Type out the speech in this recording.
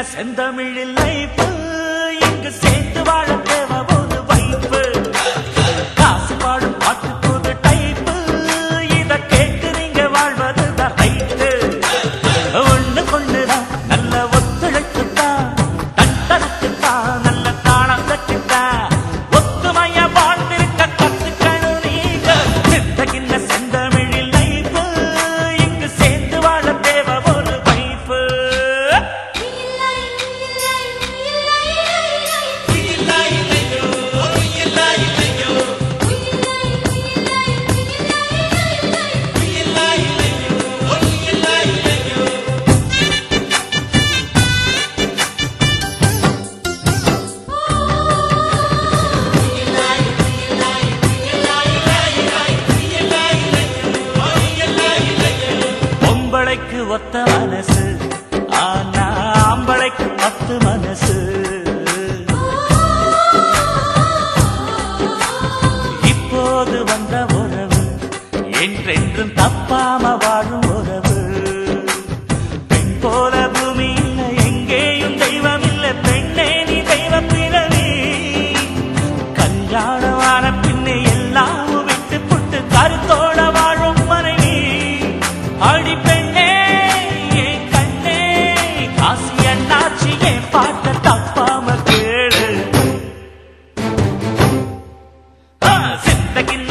செந்தமிழில் லைஃப் இங்கு சேர்த்து வாழ தேவை ஒரு வைப்பு காசு வாழும் பாட்டு புது டைப்பு இத கேட்டு நீங்க வாழ்வது தான் ரைட்டு ஒண்ணு கொண்டுதான் நல்ல ஒத்துழைப்புத்தான் தட்டனுக்குத்தான் நல்ல தாளம் தட்டுத்தான் ஒத்துமைய வாழ்ந்திருக்க கத்துக்கணும் நீங்க சித்தகின்ன செந்தமிழில் லைஃப் இங்கு சேர்ந்து வாழ தேவை ஒரு வைப்பு பொம்பளைக்கு ஒத்த மனசு ஆனா ஆம்பளைக்கு பத்து மனசு இப்போது வந்த உறவு என்றென்றும் தப்பாம வாழும் உறவு பெண் போல பூமி இல்ல எங்கேயும் தெய்வம் இல்ல பெண்ணே நீ தெய்வ பிறவி கல்யாணமான பின்னே எல்லாம் விட்டு புட்டு கருத்தோட வாழும் மனைவி அடி பெண்ணே என் கண்ணே காசி அண்ணாச்சி என் பாட்ட தப்பாம கேளு ஆ, சித்தகின்